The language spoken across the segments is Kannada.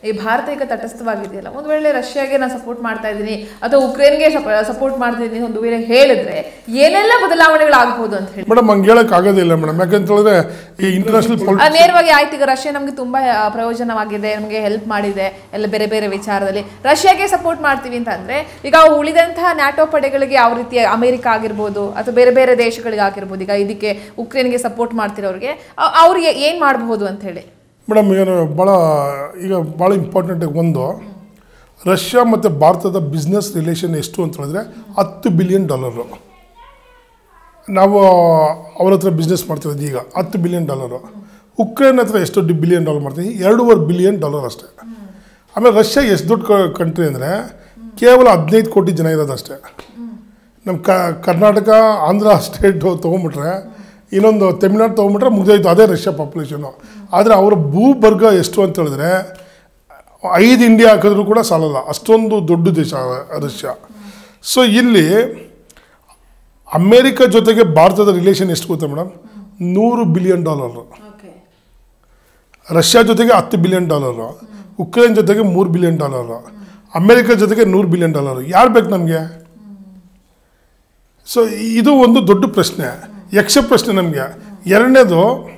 ಈ ಭಾರತ ಈಗ ತಟಸ್ಥವಾಗಿದೆಯಲ್ಲ ಒಂದು ವೇಳೆ ರಷ್ಯಾಗೆ ನಾನು ಸಪೋರ್ಟ್ ಮಾಡ್ತಾ ಇದ್ದೀನಿ ಅಥವಾ ಉಕ್ರೇನ್ಗೆ ಸಪೋರ್ಟ್ ಮಾಡ್ತಿದ್ದೀನಿ ಒಂದು ವೇಳೆ ಹೇಳಿದ್ರೆ ಏನೆಲ್ಲ ಬದಲಾವಣೆಗಳಾಗಬಹುದು ಅಂತ ಹೇಳಿ ಮೇಡಮ್ ಹಂಗೆ ಹೇಳಕ್ ಆಗೋದಿಲ್ಲ ಮೇಡಮ್ ಯಾಕಂತ ಹೇಳಿದ್ರೆ ಈ ಇಂಟರ್ನ್ಯಾಷನಲ್ ಆ, ನೇರವಾಗಿ ಆಯ್ತು ಈಗ ರಷ್ಯಾ ನಮಗೆ ತುಂಬಾ ಆ, ಪ್ರಯೋಜನವಾಗಿದೆ ನಮಗೆ ಹೆಲ್ಪ್ ಮಾಡಿದೆ ಎಲ್ಲ ಬೇರೆ ಬೇರೆ ವಿಚಾರದಲ್ಲಿ ರಷ್ಯಾಗೆ ಸಪೋರ್ಟ್ ಮಾಡ್ತೀವಿ ಅಂತ ಅಂದ್ರೆ ಈಗ ಉಳಿದಂತಹ ನ್ಯಾಟೋ ಪಡೆಗಳಿಗೆ ಯಾವ ರೀತಿ ಅಮೆರಿಕ ಆಗಿರ್ಬೋದು ಅಥವಾ ಬೇರೆ ಬೇರೆ ದೇಶಗಳಿಗೆ ಆಗಿರ್ಬೋದು ಈಗ ಇದಕ್ಕೆ ಉಕ್ರೇನ್ಗೆ ಸಪೋರ್ಟ್ ಮಾಡ್ತಿರೋರಿಗೆ ಅ- ಅವ್ರಿಗೆ ಏನ್ ಮಾಡಬಹುದು ಅಂತ ಹೇಳಿ ಮೇಡಮ್ ಏನು ಭಾಳ ಈಗ ಭಾಳ ಇಂಪಾರ್ಟೆಂಟ್ ಒಂದು ರಷ್ಯಾ ಮತ್ತು ಭಾರತದ ಬಿಸ್ನೆಸ್ ರಿಲೇಷನ್ ಎಷ್ಟು ಅಂತ ಹೇಳಿದ್ರೆ ಹತ್ತು ಬಿಲಿಯನ್ ಡಾಲರು ನಾವು ಅವ್ರ ಹತ್ರ ಬಿಸ್ನೆಸ್ ಮಾಡ್ತಿರೋದು ಈಗ ಹತ್ತು ಬಿಲಿಯನ್ ಡಾಲರು ಉಕ್ರೇನ್ ಹತ್ರ ಎಷ್ಟು ಬಿಲಿಯನ್ ಡಾಲರ್ ಮಾಡ್ತೀವಿ ಎರಡೂವರೆ ಬಿಲಿಯನ್ ಡಾಲರ್ ಅಷ್ಟೇ ಆಮೇಲೆ ರಷ್ಯಾ ಎಷ್ಟು ದೊಡ್ಡ ಕಂಟ್ರಿ ಅಂದರೆ ಕೇವಲ ಹದಿನೈದು ಕೋಟಿ ಜನ ಇರೋದು ಅಷ್ಟೇ ನಮ್ಮ ಕ ಕರ್ನಾಟಕ ಆಂಧ್ರ ಸ್ಟೇಟ್ ತೊಗೊಂಬಿಟ್ರೆ ಇನ್ನೊಂದು ತಮಿಳ್ನಾಡು ತೊಗೊಂಬಿಟ್ರೆ ಮುಗಿದೋಯ್ತು ಅದೇ ರಷ್ಯಾ ಪಾಪ್ಯುಲೇಷನು ಆದರೆ ಅವರ ಭೂಭರ್ಗ ಎಷ್ಟು ಅಂತ ಹೇಳಿದ್ರೆ ಐದು ಇಂಡಿಯಾ ಹಾಕಿದ್ರು ಕೂಡ ಸಾಲಲ್ಲ ಅಷ್ಟೊಂದು ದೊಡ್ಡ ದೇಶ ರಷ್ಯಾ ಸೊ ಇಲ್ಲಿ ಅಮೇರಿಕ ಜೊತೆಗೆ ಭಾರತದ ರಿಲೇಷನ್ ಎಷ್ಟು ಗೊತ್ತಾ ಮೇಡಮ್ ನೂರು ಬಿಲಿಯನ್ ಡಾಲರು ರಷ್ಯಾ ಜೊತೆಗೆ ಹತ್ತು ಬಿಲಿಯನ್ ಡಾಲರು ಉಕ್ರೇನ್ ಜೊತೆಗೆ ಮೂರು ಬಿಲಿಯನ್ ಡಾಲರು ಅಮೇರಿಕ ಜೊತೆಗೆ ನೂರು ಬಿಲಿಯನ್ ಡಾಲರು ಯಾರು ಬೇಕು ನಮಗೆ ಸೊ ಇದು ಒಂದು ದೊಡ್ಡ ಪ್ರಶ್ನೆ ಯಕ್ಷ ಪ್ರಶ್ನೆ ನಮಗೆ ಎರಡನೇದು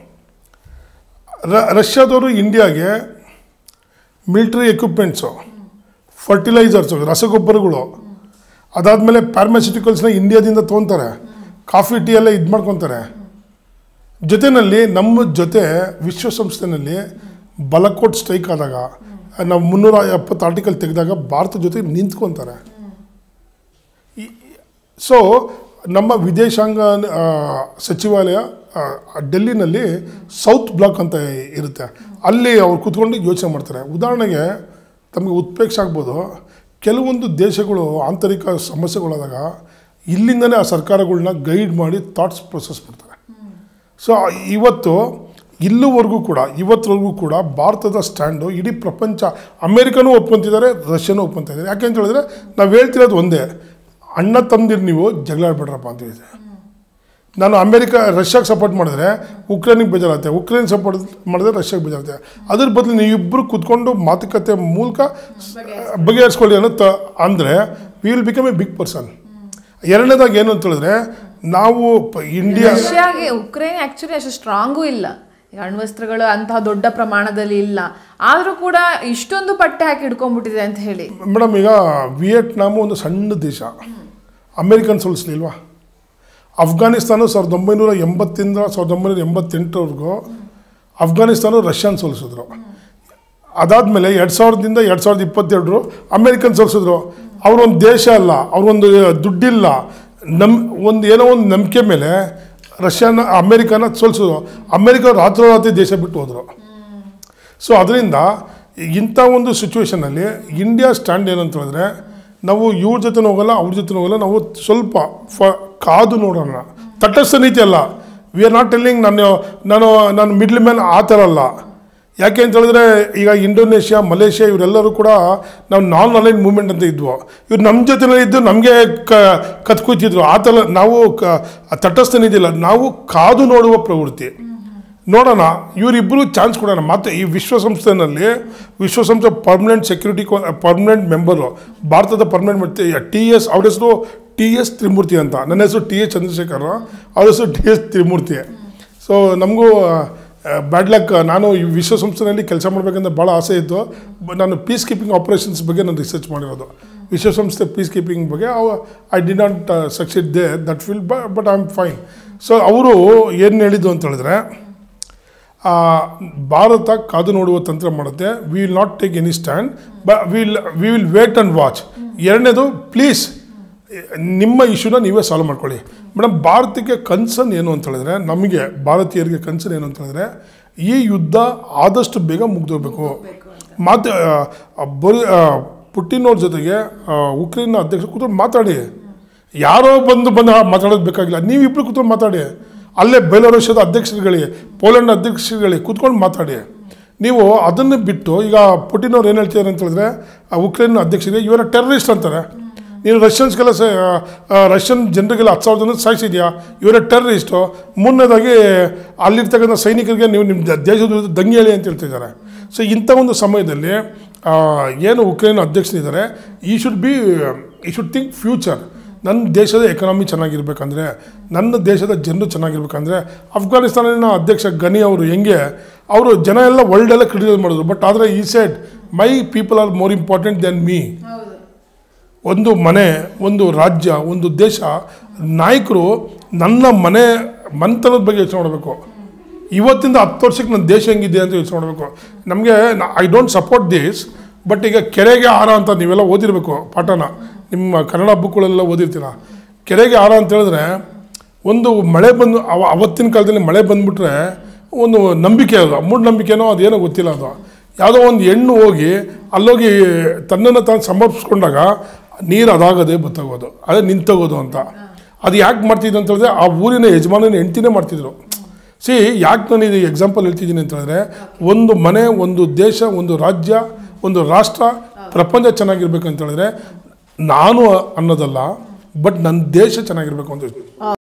ರ- ರಷ್ಯಾದವರು ಇಂಡಿಯಾಗೆ ಮಿಲ್ಟ್ರಿ ಎಕ್ವಿಪ್ಮೆಂಟ್ಸು ಫರ್ಟಿಲೈಸರ್ಸು ರಸಗೊಬ್ಬರಗಳು ಅದಾದಮೇಲೆ ಪ್ಯಾರ್ಮಾಸ್ಯೂಟಿಕಲ್ಸ್ನ ಇಂಡಿಯಾದಿಂದ ತೊಗೊತಾರೆ ಕಾಫಿ ಟೀ ಎಲ್ಲ ಇದು ಮಾಡ್ಕೊತಾರೆ ಜೊತೆಯಲ್ಲಿ ನಮ್ಮ ಜೊತೆ ವಿಶ್ವಸಂಸ್ಥೆನಲ್ಲಿ ಬಲಕೋಟ್ ಸ್ಟ್ರೈಕ್ ಆದಾಗ ನಾವು ಮುನ್ನೂರ ಎಪ್ಪತ್ತು ಆರ್ಟಿಕಲ್ ತೆಗೆದಾಗ ಭಾರತ ಜೊತೆ ನಿಂತ್ಕೊತಾರೆ ಸೊ ನಮ್ಮ ವಿದೇಶಾಂಗ ಆ, ಸಚಿವಾಲಯ ಆ, ಡೆಲ್ಲಿನಲ್ಲಿ ಸೌತ್ ಬ್ಲಾಕ್ ಅಂತ ಇರುತ್ತೆ ಅಲ್ಲಿ ಅವ್ರು ಕೂತ್ಕೊಂಡು ಯೋಚನೆ ಮಾಡ್ತಾರೆ ಉದಾಹರಣೆಗೆ ತಮಗೆ ಉತ್ಪ್ರೇಕ್ಷೆ ಆಗ್ಬೋದು ಕೆಲವೊಂದು ದೇಶಗಳು ಆಂತರಿಕ ಸಮಸ್ಯೆಗಳಾದಾಗ ಇಲ್ಲಿಂದನೇ ಆ ಸರ್ಕಾರಗಳನ್ನ ಗೈಡ್ ಮಾಡಿ ಥಾಟ್ಸ್ ಪ್ರೊಸೆಸ್ ಮಾಡ್ತಾರೆ ಸೊ ಇವತ್ತು ಇಲ್ಲಿವರೆಗೂ ಕೂಡ ಇವತ್ತವರೆಗೂ ಕೂಡ ಭಾರತದ ಸ್ಟ್ಯಾಂಡು ಇಡೀ ಪ್ರಪಂಚ ಅಮೇರಿಕನೂ ಒಪ್ಕೊಂತಿದ್ದಾರೆ ರಷ್ಯಾನೂ ಒಪ್ಕೊಂತ ಇದ್ದಾರೆ ಯಾಕೆ ಅಂತ ಹೇಳಿದ್ರೆ ನಾವು ಹೇಳ್ತಿರೋದು ಒಂದೇ ಅಣ್ಣ ತಮ್ಮದಿರು ನೀವು ಜಗಳ ಆಡ್ಬೇಡ್ರಪ್ಪ ಅಂತ ಹೇಳಿದೆ ನಾನು ಅಮೇರಿಕ ರಷ್ಯಾಗೆ ಸಪೋರ್ಟ್ ಮಾಡಿದ್ರೆ ಉಕ್ರೇನಿಗೆ ಬೇಜಾರಾಗುತ್ತೆ ಉಕ್ರೇನ್ ಸಪೋರ್ಟ್ ಮಾಡಿದ್ರೆ ರಷ್ಯಾಗೆ ಬೇಜಾರುತ್ತೆ ಅದ್ರ ಬದಲು ನೀವಿಬ್ಬರು ಕೂತ್ಕೊಂಡು ಮಾತುಕತೆ ಮೂಲಕ ಬಗೆಹರಿಸ್ಕೊಳ್ಳಿ ಅನ್ನೋ ತ ಅಂದರೆ we will become a big person ಎರಡನೇದಾಗಿ ಏನು ಅಂತ ಹೇಳಿದ್ರೆ ನಾವು ಪ- ಇಂಡಿಯಾ ರಷ್ಯಾಗೆ ಉಕ್ರೇನ್ ಆಕ್ಚುಲಿ ಅಷ್ಟು ಸ್ಟ್ರಾಂಗೂ ಇಲ್ಲ ಈಗ ಅಣ್ವಸ್ತ್ರಗಳು ಅಂತಹ ದೊಡ್ಡ ಪ್ರಮಾಣದಲ್ಲಿ ಇಲ್ಲ ಆದ್ರೂ ಕೂಡ ಇಷ್ಟೊಂದು ಪಟ್ಟೆ ಹಾಕಿ ಹಿಡ್ಕೊಂಡ್ಬಿಟ್ಟಿದೆ ಅಂತ ಹೇಳಿ ಮೇಡಮ್ ಈಗ ವಿಯೆಟ್ನಾಮು ಒಂದು ಸಣ್ಣ ದೇಶ ಅಮೇರಿಕನ್ ಸೋಲಿಸ್ಲಿಲ್ವಾ ಅಫ್ಘಾನಿಸ್ತಾನ ಸಾವಿರದ ಒಂಬೈನೂರ ಎಂಬತ್ತಿಂದ ಸಾವಿರದ ಒಂಬೈನೂರ ಎಂಬತ್ತೆಂಟರವರೆಗೂ ಅಫ್ಘಾನಿಸ್ತಾನ ರಷ್ಯಾನ್ ಸೋಲಿಸಿದ್ರು ಅದಾದಮೇಲೆ ಎರಡು ಸಾವಿರದಿಂದ ಎರಡು ಸಾವಿರದ ಇಪ್ಪತ್ತೆರಡರು ಅಮೇರಿಕನ್ ಸೋಲಿಸಿದ್ರು ಅವರೊಂದು ದೇಶ ಅಲ್ಲ ಅವ್ರೊಂದು ದುಡ್ಡಿಲ್ಲ ನಮ್ ಒಂದು ಏನೋ ಒಂದು ನಂಬಿಕೆ ಮೇಲೆ ರಷ್ಯಾನ ಅಮೇರಿಕಾನ ಸೋಲಿಸಿದ್ರು ಅಮೇರಿಕ ರಾತ್ರೋರಾತ್ರಿ ದೇಶ ಬಿಟ್ಟು ಹೋದರು ಸೊ ಅದರಿಂದ ಇಂಥ ಒಂದು ಸಿಚುವೇಶನಲ್ಲಿ ಇಂಡಿಯಾ ಸ್ಟ್ಯಾಂಡ್ ಏನಂತ ಹೇಳಿದ್ರೆ ನಾವು ಇವ್ರ ಜೊತೆ ಹೋಗಲ್ಲ ಅವ್ರ ಜೊತೆ ಹೋಗಲ್ಲ ನಾವು ಸ್ವಲ್ಪ ಫ ಕಾದು ನೋಡೋಣ ತಟಸ್ಥ ನೀತಿ ಅಲ್ಲ ವಿ ಆರ್ ನಾಟ್ ಟೆಲ್ಲಿಂಗ್ ನಾನು ನಾನು ನಾನು ಮಿಡ್ಲ್ ಮ್ಯಾನ್ ಆ ಥರ ಅಲ್ಲ ಯಾಕೆ ಅಂತ ಹೇಳಿದ್ರೆ ಈಗ ಇಂಡೋನೇಷ್ಯಾ ಮಲೇಷ್ಯಾ ಇವರೆಲ್ಲರೂ ಕೂಡ ನಾವು ನಾನ್ ಅಲೈನ್ ಮೂವ್ಮೆಂಟ್ ಅಂತ ಇದ್ವು ಇವ್ರು ನಮ್ಮ ಜೊತೆನಲ್ಲಿ ಇದ್ದು ನಮಗೆ ಕ ಕತ್ಕೂತಿದ್ರು ಆ ಥರ ನಾವು ಕ ತಟಸ್ಥ ನೀತಿ ಇಲ್ಲ ನಾವು ಕಾದು ನೋಡುವ ಪ್ರವೃತ್ತಿ ನೋಡೋಣ ಇವರಿಬ್ಬರು ಚಾನ್ಸ್ ಕೊಡೋಣ ಮತ್ತೆ ಈ ವಿಶ್ವಸಂಸ್ಥೆನಲ್ಲಿ ವಿಶ್ವಸಂಸ್ಥೆ ಪರ್ಮನೆಂಟ್ ಸೆಕ್ಯೂರಿಟಿ ಪರ್ಮನೆಂಟ್ ಮೆಂಬರು ಭಾರತದ ಪರ್ಮನೆಂಟ್ ಮತ್ತೆ ಟಿ ಎಸ್ ಅವ್ರ ಹೆಸರು ಟಿ ಎಸ್ ತ್ರಿಮೂರ್ತಿ ಅಂತ ನನ್ನ ಹೆಸರು ಟಿ ಎಸ್ ಚಂದ್ರಶೇಖರ್ ಅವ್ರ ಹೆಸರು ಟಿ ಎಸ್ ತ್ರಿಮೂರ್ತಿ ಸೊ ನಮಗೂ ಬ್ಯಾಡ್ ಲಕ್ ನಾನು ಈ ವಿಶ್ವಸಂಸ್ಥೆಯಲ್ಲಿ ಕೆಲಸ ಮಾಡಬೇಕಂತ ಭಾಳ ಆಸೆ ಇತ್ತು ಬ- ನಾನು ಪೀಸ್ ಕೀಪಿಂಗ್ ಆಪರೇಷನ್ಸ್ ಬಗ್ಗೆ ನಾನು ರಿಸರ್ಚ್ ಮಾಡಿರೋದು ವಿಶ್ವಸಂಸ್ಥೆ ಪೀಸ್ ಕೀಪಿಂಗ್ ಬಗ್ಗೆ I did not succeed they that feel but I am fine so ಅವರು ಏನು ಹೇಳಿದ್ದು ಅಂತ ಹೇಳಿದ್ರೆ ಆ, ಭಾರತ ಕಾದು ನೋಡುವ ತಂತ್ರ ಮಾಡುತ್ತೆ we will not take any stand ಬ will we will wait and watch ಎರಡನೇದು ಪ್ಲೀಸ್ ನಿಮ್ಮ ಇಶ್ಯೂನ ನೀವೇ ಸಾಲ್ವ್ ಮಾಡ್ಕೊಳ್ಳಿ ಮೇಡಮ್ ಭಾರತಕ್ಕೆ ಕನ್ಸರ್ನ್ ಏನು ಅಂತ ಹೇಳಿದ್ರೆ ನಮಗೆ ಭಾರತೀಯರಿಗೆ ಕನ್ಸರ್ನ್ ಏನು ಅಂತ ಹೇಳಿದ್ರೆ ಈ ಯುದ್ಧ ಆದಷ್ಟು ಬೇಗ ಮುಗ್ದೋಗ್ಬೇಕು ಮಾತು ಆ, ಬರೀ ಆ, ಪುಟಿನ್ ಅವ್ರ ಜೊತೆಗೆ ಆ, ಉಕ್ರೇನ್ನ ಅಧ್ಯಕ್ಷರು ಕೂತ್ಕೊಂಡು ಮಾತಾಡಿ ಯಾರೋ ಬಂದು ಬಂದು ಮಾತಾಡೋದು ಬೇಕಾಗಿಲ್ಲ ನೀವಿಬ್ರು ಕೂತ್ಕೊಂಡು ಮಾತಾಡಿ ಅಲ್ಲೇ ಬೆಲಾರೂಷದ ಅಧ್ಯಕ್ಷರುಗಳಿಗೆ ಪೋಲೆಂಡ್ ಅಧ್ಯಕ್ಷರುಗಳಿಗೆ ಕೂತ್ಕೊಂಡು ಮಾತಾಡಿ ನೀವು ಅದನ್ನು ಬಿಟ್ಟು ಈಗ ಪುಟಿನ್ ಅವ್ರು ಏನು ಹೇಳ್ತಿದ್ದಾರೆ ಅಂತ ಹೇಳಿದ್ರೆ ಆ ಉಕ್ರೇನ್ ಅಧ್ಯಕ್ಷರಿಗೆ ಇವರ ಟೆರರಿಸ್ಟ್ ಅಂತಾರೆ ನೀನು ರಷ್ಯನ್ಸ್ಗೆಲ್ಲ ಸ ಆ, ರಷ್ಯನ್ ಜನರಿಗೆಲ್ಲ ಹತ್ತು ಸಾವಿರ ಜನ ಸಾಯಿಸಿದ್ಯಾ ಇವರ ಟೆರರಿಸ್ಟು ಮೂರನೇದಾಗಿ ಅಲ್ಲಿರ್ತಕ್ಕಂಥ ಸೈನಿಕರಿಗೆ ನೀವು ನಿಮ್ಮ ದ- ದೇಶದ ವಿರುದ್ಧ ದಂಗೆ ಹೇಳಿ ಅಂತ ಹೇಳ್ತಿದ್ದಾರೆ ಸೊ ಇಂಥ ಒಂದು ಸಮಯದಲ್ಲಿ ಆ, ಏನು ಉಕ್ರೇನ್ ಅಧ್ಯಕ್ಷನಿದ್ದಾರೆ he should be he should think future ನನ್ನ ದೇಶದ ಎಕನಾಮಿ ಚೆನ್ನಾಗಿರ್ಬೇಕಂದ್ರೆ ನನ್ನ ದೇಶದ ಜನರು ಚೆನ್ನಾಗಿರ್ಬೇಕಂದ್ರೆ ಅಫ್ಘಾನಿಸ್ತಾನಿನ ಅಧ್ಯಕ್ಷ ಗನಿ ಅವರು ಹೆಂಗೆ ಅವರು ಜನ ಎಲ್ಲ ವರ್ಲ್ಡ್ ಎಲ್ಲ ಕ್ರಿಟಿಸೈಸ್ ಮಾಡಿದ್ರು ಬಟ್ ಆದರೆ ಈ side my people are more important then me ಒಂದು ಮನೆ ಒಂದು ರಾಜ್ಯ ಒಂದು ದೇಶ ನಾಯಕರು ನನ್ನ ಮನೆ ಮನೆತನದ ಬಗ್ಗೆ ಯೋಚನೆ ಮಾಡಬೇಕು ಇವತ್ತಿಂದ ಹತ್ತು ವರ್ಷಕ್ಕೆ ನನ್ನ ದೇಶ ಹೆಂಗಿದೆ ಅಂತ ಯೋಚನೆ ಮಾಡಬೇಕು ನಮಗೆ I don't support this but ಈಗ ಕೆರೆಗೆ ಆರ ಅಂತ ನೀವೆಲ್ಲ ಓದಿರಬೇಕು ಪಾಠನ ನಿಮ್ಮ ಕನ್ನಡ ಬುಕ್ಗಳೆಲ್ಲ ಓದಿರ್ತೀರ ಕೆರೆಗೆ ಆರ ಅಂತ ಹೇಳಿದ್ರೆ ಒಂದು ಮಳೆ ಬಂದು ಅವ ಅವತ್ತಿನ ಕಾಲದಲ್ಲಿ ಮಳೆ ಬಂದ್ಬಿಟ್ರೆ ಒಂದು ನಂಬಿಕೆ ಅದು ಮೂಢನಂಬಿಕೆನೋ ಅದೇನೋ ಗೊತ್ತಿಲ್ಲ ಅದು ಯಾವುದೋ ಒಂದು ಹೆಣ್ಣು ಹೋಗಿ ಅಲ್ಲೋಗಿ ತನ್ನನ್ನು ತಾನು ಸಮರ್ಪಿಸ್ಕೊಂಡಾಗ ನೀರು ಅದಾಗದೆ ಬತ್ತಾಗೋದು ಅದೇ ನಿಂತೋಗೋದು ಅಂತ ಅದು ಯಾಕೆ ಮಾಡ್ತಿದ್ರು ಅಂತ ಹೇಳಿದ್ರೆ ಆ ಊರಿನ ಯಜಮಾನನ ಹೆಂಡ್ತಿನೇ ಮಾಡ್ತಿದ್ರು ಸಿ ಯಾಕೆ ನಾನು ಇದು ಎಕ್ಸಾಂಪಲ್ ಹೇಳ್ತಿದ್ದೀನಿ ಅಂತ ಹೇಳಿದ್ರೆ ಒಂದು ಮನೆ ಒಂದು ದೇಶ ಒಂದು ರಾಜ್ಯ ಒಂದು ರಾಷ್ಟ್ರ ಪ್ರಪಂಚ ಚೆನ್ನಾಗಿರ್ಬೇಕು ಅಂತ ಹೇಳಿದ್ರೆ ನಾನು ಅನ್ನೋದಲ್ಲ ಬಟ್ ನನ್ನ ದೇಶ ಚೆನ್ನಾಗಿರ್ಬೇಕು ಅಂತ